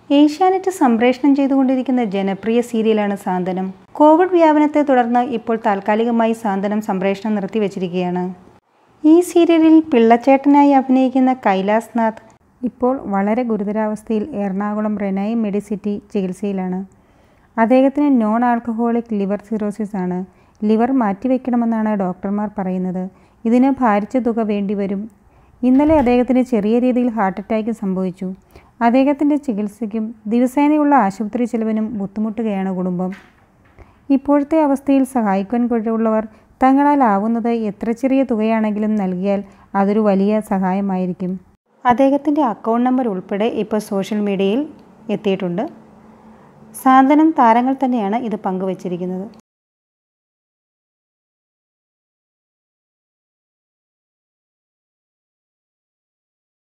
ഏഷ്യാനെറ്റ് സംപ്രേഷണം ചെയ്തുകൊണ്ടിരിക്കുന്ന ജനപ്രിയ സീരിയലാണ് സാന്ത്വനം കോവിഡ് വ്യാപനത്തെ തുടർന്ന് ഇപ്പോൾ താൽക്കാലികമായി സാന്ത്വനം സംപ്രേഷണം നിർത്തിവച്ചിരിക്കുകയാണ് ഈ സീരിയലിൽ പിള്ളച്ചേട്ടനായി അഭിനയിക്കുന്ന കൈലാസ് നാഥ് ഇപ്പോൾ വളരെ ഗുരുതരാവസ്ഥയിൽ എറണാകുളം റെനായി മെഡിസിറ്റി ചികിത്സയിലാണ് അദ്ദേഹത്തിന് നോൺ ആൽക്കഹോളിക് ലിവർ സിറോസിസ് ആണ് ലിവർ മാറ്റിവെക്കണമെന്നാണ് ഡോക്ടർമാർ പറയുന്നത് ഇതിന് ഭാരിച്ച തുക വേണ്ടിവരും ഇന്നലെ അദ്ദേഹത്തിന് ചെറിയ രീതിയിൽ ഹാർട്ട് അറ്റാക്ക് സംഭവിച്ചു അദ്ദേഹത്തിൻ്റെ ചികിത്സയ്ക്കും ദിവസേനയുള്ള ആശുപത്രി ചെലവിനും ബുദ്ധിമുട്ടുകയാണ് കുടുംബം ഇപ്പോഴത്തെ അവസ്ഥയിൽ സഹായിക്കാൻ കഴിവുള്ളവർ തങ്ങളാലാവുന്നത് എത്ര ചെറിയ തുകയാണെങ്കിലും നൽകിയാൽ അതൊരു വലിയ സഹായമായിരിക്കും അദ്ദേഹത്തിൻ്റെ അക്കൗണ്ട് നമ്പർ ഉൾപ്പെടെ ഇപ്പോൾ സോഷ്യൽ മീഡിയയിൽ എത്തിയിട്ടുണ്ട് സാന്ത്വനം താരങ്ങൾ തന്നെയാണ് ഇത് പങ്കുവച്ചിരിക്കുന്നത്